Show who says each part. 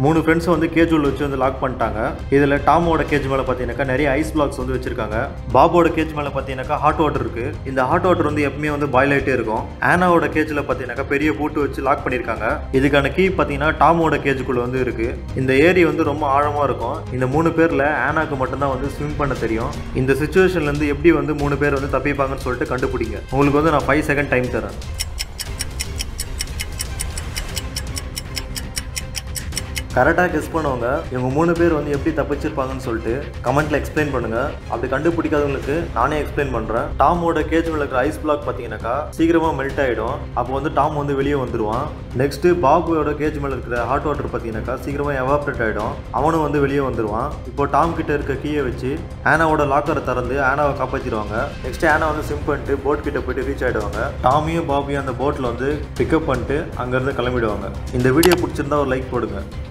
Speaker 1: மூணு ஃப்ரெண்ட்ஸ் வந்து கேஜ் உள்ள வச்சு வந்து லாக் பண்ணிட்டாங்க இதில் டாமோட கேஜ் மேலே பார்த்தீங்கன்னாக்கா நிறைய ஐஸ் பிளாக்ஸ் வந்து வச்சிருக்காங்க பாபோட கேஜ் மேலே பார்த்தீங்கன்னாக்கா ஹாட் வாட்டர் இருக்கு இந்த ஹாட் வாட்டர் வந்து எப்பவுமே வந்து பாயில் ஆகிட்டே இருக்கும் ஆனாவோட கேஜில் பார்த்தீங்கன்னாக்கா பெரிய பூட்டு வச்சு லாக் பண்ணியிருக்காங்க இதுக்கான கீ பார்த்தீங்கன்னா டாமோட கேஜுக்குள்ள வந்து இருக்கு இந்த ஏரி வந்து ரொம்ப ஆழமாக இருக்கும் இந்த மூணு பேரில் ஆனாக்கு மட்டும்தான் வந்து ஸ்விம் பண்ண தெரியும் இந்த சுச்சுவேஷன்லேருந்து எப்படி வந்து மூணு பேர் வந்து தப்பிப்பாங்கன்னு சொல்லிட்டு கண்டுபிடிங்க உங்களுக்கு வந்து நான் ஃபைவ் செகண்ட் டைம் தரேன் கரெக்டாக கெஸ் பண்ணுவாங்க இவங்க மூணு பேர் வந்து எப்படி தப்பிச்சிருப்பாங்கன்னு சொல்லிட்டு கமெண்ட்ல எக்ஸ்பிளைன் பண்ணுங்க அப்படி கண்டுபிடிக்காதவங்களுக்கு நானே எக்ஸ்பிளைன் பண்றேன் டாமோட கேஜ் மேல இருக்கிற ஐஸ் பிளாக் பார்த்தீங்கன்னாக்கா சீக்கிரமா மெல்ட் ஆயிடும் அப்போ வந்து டாம் வந்து வெளியே வந்துருவான் நெக்ஸ்ட் பாபுவோட கேஜ் மேல இருக்கிற ஹாட் வாட்டர் பார்த்தீங்கன்னாக்கா சீக்கிரமா எவாப்ரேட் ஆயிடும் அவனும் வந்து வெளியே வந்துருவான் இப்போ டாம் கிட்ட இருக்க கீயை வச்சு ஆனாவோட லாக்கரை திறந்து ஆனாவை காப்பாற்றிடுவாங்க நெக்ஸ்ட் ஆனா வந்து சிம் பண்ணிட்டு போட் கிட்ட போயிட்டு ரீச் ஆயிடுவாங்க டாமியும் பாபியும் அந்த போட்டில் வந்து பிக்கப் பண்ணிட்டு அங்கேருந்து கிளம்பிடுவாங்க இந்த வீடியோ பிடிச்சிருந்தா ஒரு லைக் போடுங்க